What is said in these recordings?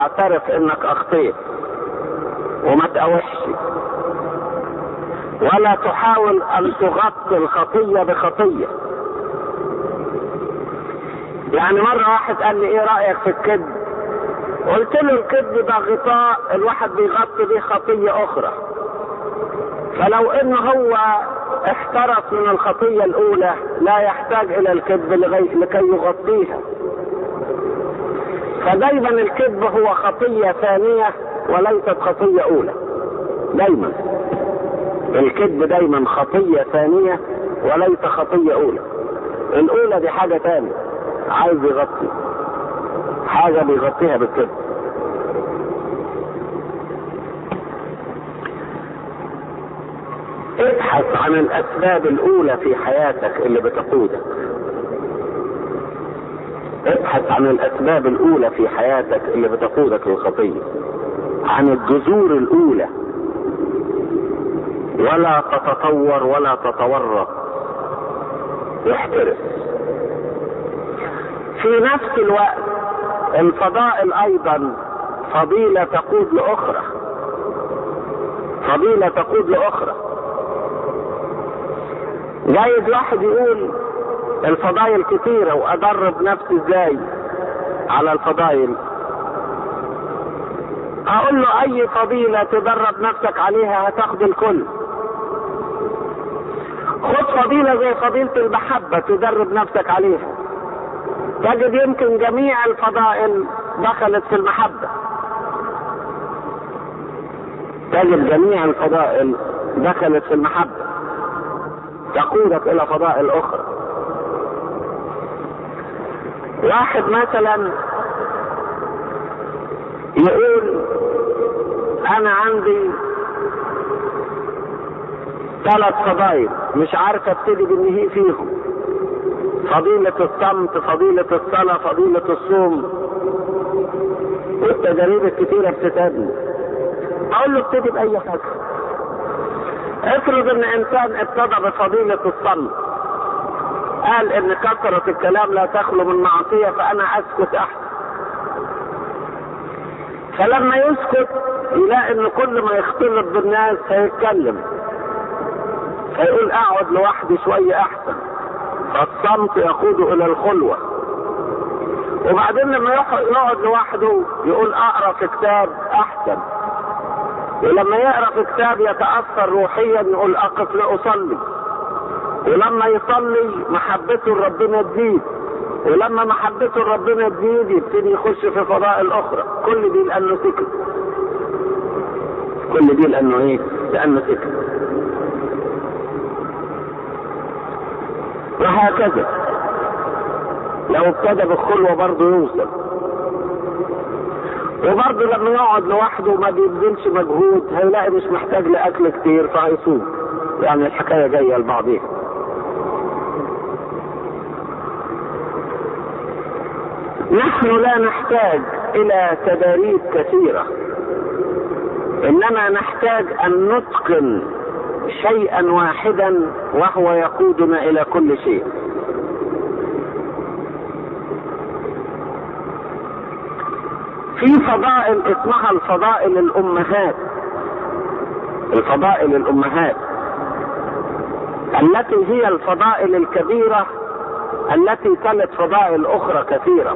اعترف انك اخطيت وما تقاوحش ولا تحاول ان تغطي الخطية بخطية يعني مرة واحد قال لي ايه رأيك في الكذب قلت له الكذب ده غطاء الواحد بيغطي بيه خطية اخرى فلو ان هو احترس من الخطية الاولى لا يحتاج الى الكذب لكي يغطيها فدايما الكذب هو خطية ثانية وليست خطية اولى دايما الكذب دايما خطية ثانية وليس خطية اولى الاولى دي حاجة ثانية عايز يغطي حاجة بيغطيها بالكذب ابحث عن الاسباب الاولى في حياتك اللي بتقودك ابحث عن الاسباب الاولى في حياتك اللي بتقودك للخطيه عن الجذور الاولى ولا تتطور ولا تتورط احترس في نفس الوقت الفضائل ايضا فضيلة تقود لاخرى فضيلة تقود لاخرى جايز واحد يقول الفضائل كتيرة وادرب نفسي ازاي على الفضائل اقول له اي فضيلة تدرب نفسك عليها هتاخد الكل خد فضيلة زي فضيلة المحبة تدرب نفسك عليها تجد يمكن جميع الفضائل دخلت في المحبة تجد جميع الفضائل دخلت في المحبة تقودك الى فضائل اخرى واحد مثلا يقول انا عندي ثلاث فضائل مش عارف ابتدي بالنهي فيهم فضيلة الصمت فضيلة الصلاة فضيلة الصوم والتجارب الكتيرة بتتابني اقول له ابتدي باي حاجة افرض ان انسان ابتدى بفضيلة الصمت قال ان كثرة الكلام لا تخلو من معصية فانا اسكت احسن فلما يسكت يلاقي ان كل ما يختلط بالناس هيتكلم هيقول اقعد لوحدي شوية احسن فالصمت يقود الى الخلوة وبعدين لما يقعد لوحده يقول اقرا في كتاب احسن ولما يقرا في كتاب يتاثر روحيا يقول اقف لاصلي ولما يصلي محبته لربنا تزيد ولما محبته لربنا تزيد يبتدي يخش في فضائل اخرى كل دي لانه سكت كل دي لانه ايه لانه سكت وهكذا لو ابتدى بالخلوة برضه يوصل وبرضه لما يقعد لوحده ما بيبذلش مجهود هيلاقي مش محتاج لاكل كتير فهيصوم يعني الحكايه جايه لبعضيها نحن لا نحتاج الى تداريب كثيره انما نحتاج ان نتقن شيئا واحدا وهو يقودنا الى كل شيء في فضائل اسمها الفضائل الامهات الفضائل الامهات التي هي الفضائل الكبيره التي تلت فضائل اخرى كثيره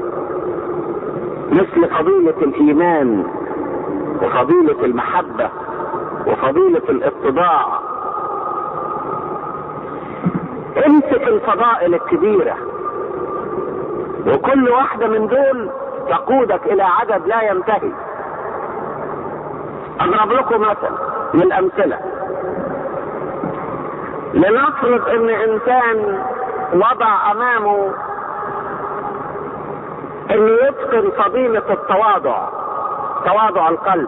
مثل فضيله الايمان وفضيله المحبه وفضيله الاتضاع امسك الفضائل الكبيره وكل واحده من دول تقودك الى عدد لا ينتهي اضرب لكم مثل من الامثله لنفرض ان انسان وضع امامه انه يتقن فضيلة التواضع تواضع القلب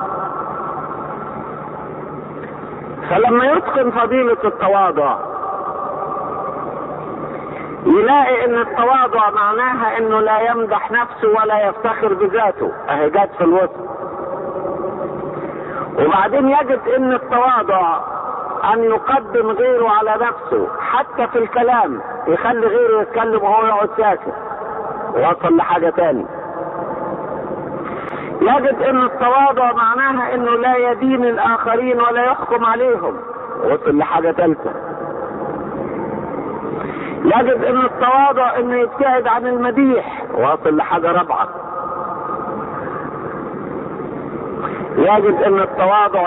فلما يتقن فضيلة التواضع يلاقي ان التواضع معناها انه لا يمدح نفسه ولا يفتخر بذاته اهي جت في الوسط وبعدين يجد ان التواضع ان يقدم غيره على نفسه حتى في الكلام يخلي غيره يتكلم وهو يقعد ساكت وصل لحاجة تاني يجد ان التواضع معناها انه لا يدين الاخرين ولا يحكم عليهم وصل لحاجة ثالثة يجد ان التواضع انه يبتعد عن المديح واصل لحاجة رابعة يجد ان التواضع